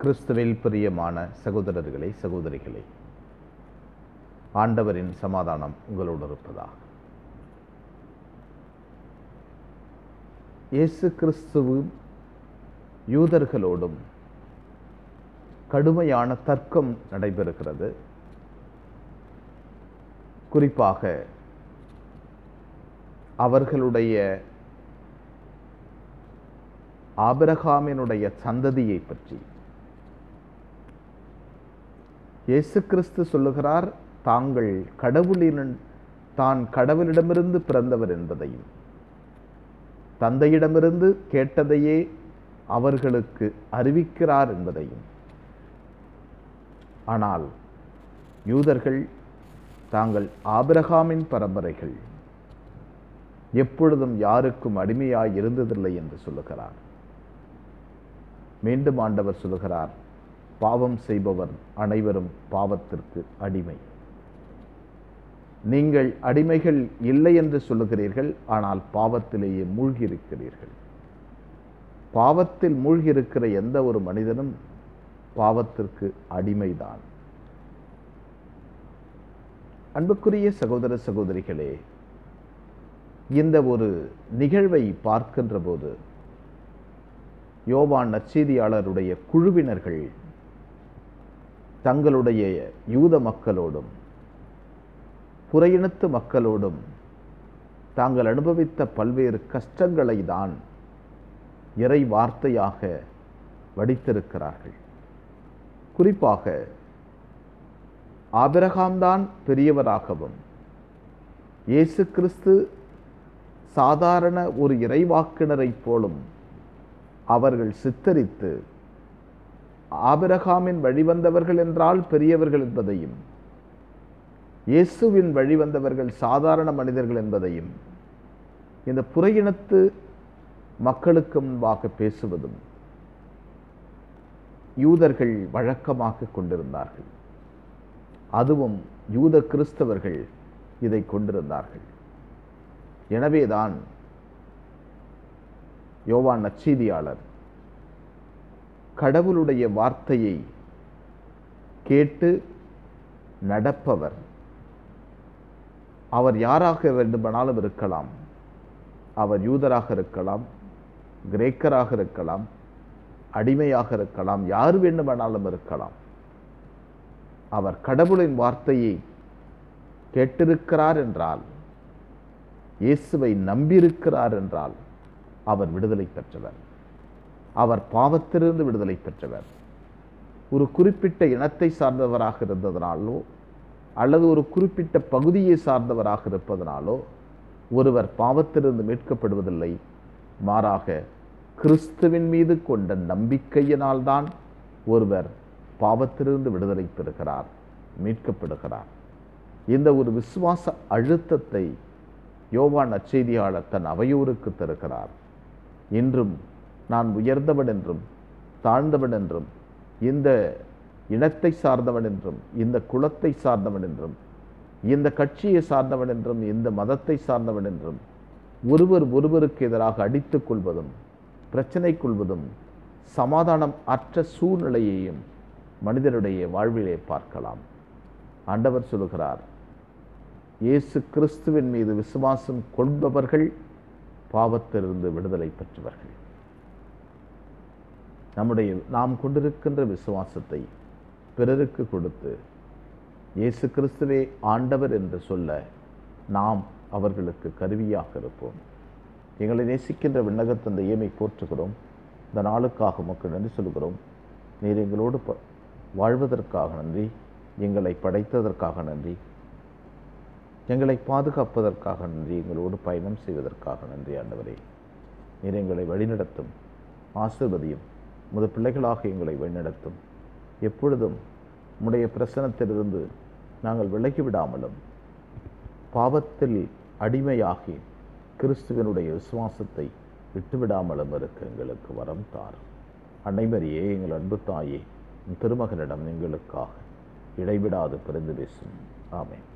கிறிஸ்துவில் பிரியமான சகோதரர்களே சகோதரிகளே ஆண்டவரின் சமாதானம் உங்களோடு இருப்பதாக இயேசு கிறிஸ்துவும் யூதர்களோடும் கடுமையான தர்க்கம் நடைபெறுகிறது குறிப்பாக அவர்களுடைய ஆபிரகாமினுடைய சந்ததியை பற்றி இயேசு கிறிஸ்து சொல்லுகிறார் தாங்கள் கடவுளின் தான் கடவுளிடமிருந்து பிறந்தவர் என்பதையும் தந்தையிடமிருந்து கேட்டதையே அவர்களுக்கு அறிவிக்கிறார் என்பதையும் ஆனால் யூதர்கள் தாங்கள் ஆபிரகாமின் பரம்பரைகள் எப்பொழுதும் யாருக்கும் அடிமையாய் இருந்ததில்லை என்று சொல்லுகிறார் மீண்டும் ஆண்டவர் சொல்லுகிறார் பாவம் செய்பவர் அனைவரும் பாவத்திற்கு அடிமை நீங்கள் அடிமைகள் இல்லை என்று சொல்லுகிறீர்கள் ஆனால் பாவத்திலேயே மூழ்கியிருக்கிறீர்கள் பாவத்தில் மூழ்கியிருக்கிற எந்த ஒரு மனிதனும் பாவத்திற்கு அடிமைதான் அன்புக்குரிய சகோதர சகோதரிகளே இந்த ஒரு நிகழ்வை பார்க்கின்ற போது யோவான் நச்செய்தியாளருடைய குழுவினர்கள் தங்களுடைய யூத மக்களோடும் புறையினத்து மக்களோடும் தாங்கள் அனுபவித்த பல்வேறு கஷ்டங்களை தான் இறை வார்த்தையாக வடித்திருக்கிறார்கள் குறிப்பாக ஆபிரகாம்தான் பெரியவராகவும் இயேசு கிறிஸ்து சாதாரண ஒரு இறைவாக்கினரைப் போலும் அவர்கள் சித்தரித்து ஆபிரகாமின் வழிவந்தவர்கள் என்றால் பெரியவர்கள் என்பதையும் இயேசுவின் வழிவந்தவர்கள் சாதாரண மனிதர்கள் என்பதையும் இந்த புறையினத்து மக்களுக்கு முன்பாக பேசுவதும் யூதர்கள் வழக்கமாக கொண்டிருந்தார்கள் அதுவும் யூத கிறிஸ்தவர்கள் இதை கொண்டிருந்தார்கள் எனவேதான் யோவான் நச்சீதியாளர் கடவுளுடைய வார்த்தையை கேட்டு நடப்பவர் அவர் யாராக வேண்டுமானாலும் இருக்கலாம் அவர் யூதராக இருக்கலாம் கிரேக்கராக இருக்கலாம் அடிமையாக இருக்கலாம் யார் வேண்டுமானாலும் இருக்கலாம் அவர் கடவுளின் வார்த்தையை கேட்டிருக்கிறார் என்றால் இயேசுவை நம்பியிருக்கிறார் என்றால் அவர் விடுதலை பெற்றவர் அவர் பாவத்திலிருந்து விடுதலை பெற்றவர் ஒரு குறிப்பிட்ட இனத்தை சார்ந்தவராக இருந்ததனாலோ அல்லது ஒரு குறிப்பிட்ட பகுதியை சார்ந்தவராக இருப்பதனாலோ ஒருவர் பாவத்திலிருந்து மீட்கப்படுவதில்லை மாறாக கிறிஸ்துவின் மீது கொண்ட நம்பிக்கையினால்தான் ஒருவர் பாவத்திலிருந்து விடுதலை பெறுகிறார் மீட்கப்படுகிறார் இந்த ஒரு விசுவாச அழுத்தத்தை யோவான் நற்செய்தியாளர் தன் அவையோருக்கு தருகிறார் இன்றும் நான் உயர்ந்தவன் என்றும் தாழ்ந்தவன் என்றும் இந்த இனத்தை சார்ந்தவன் என்றும் இந்த குலத்தை சார்ந்தவன் என்றும் இந்த கட்சியை சார்ந்தவன் என்றும் இந்த மதத்தை சார்ந்தவன் என்றும் ஒருவர் ஒருவருக்கு எதிராக அடித்துக் கொள்வதும் பிரச்சனை கொள்வதும் சமாதானம் அற்ற சூழ்நிலையையும் மனிதனுடைய வாழ்விலே பார்க்கலாம் ஆண்டவர் சொல்லுகிறார் இயேசு கிறிஸ்துவின் மீது விசுவாசம் கொள்பவர்கள் பாவத்திலிருந்து விடுதலை பெற்றவர்கள் நம்முடைய நாம் கொண்டிருக்கின்ற விசுவாசத்தை பிறருக்கு கொடுத்து இயேசு கிறிஸ்துவே ஆண்டவர் என்று சொல்ல நாம் அவர்களுக்கு கருவியாக இருப்போம் எங்களை நேசிக்கின்ற விண்ணகத்தந்த ஏமை போற்றுகிறோம் இந்த நாளுக்காக உமக்கு நன்றி சொல்கிறோம் நீர் எங்களோடு ப வாழ்வதற்காக நன்றி எங்களை படைத்ததற்காக நன்றி எங்களை பாதுகாப்பதற்காக நன்றி எங்களோடு பயணம் செய்வதற்காக நன்றி ஆண்டவரே நீர் எங்களை வழிநடத்தும் ஆசிர்வதியும் முத பிள்ளைகளாக எங்களை வழிநடத்தும் எப்பொழுதும் உம்முடைய பிரசனத்திலிருந்து நாங்கள் விலகி விடாமலும் பாவத்தில் அடிமையாகி கிறிஸ்துவனுடைய விசுவாசத்தை விட்டுவிடாமலும் இருக்க எங்களுக்கு வரம் தாரும் அன்னைமரியே எங்கள் அன்பு தாயே உம் திருமகனிடம் எங்களுக்காக இடைவிடாது பிறந்து பேசும் ஆமென்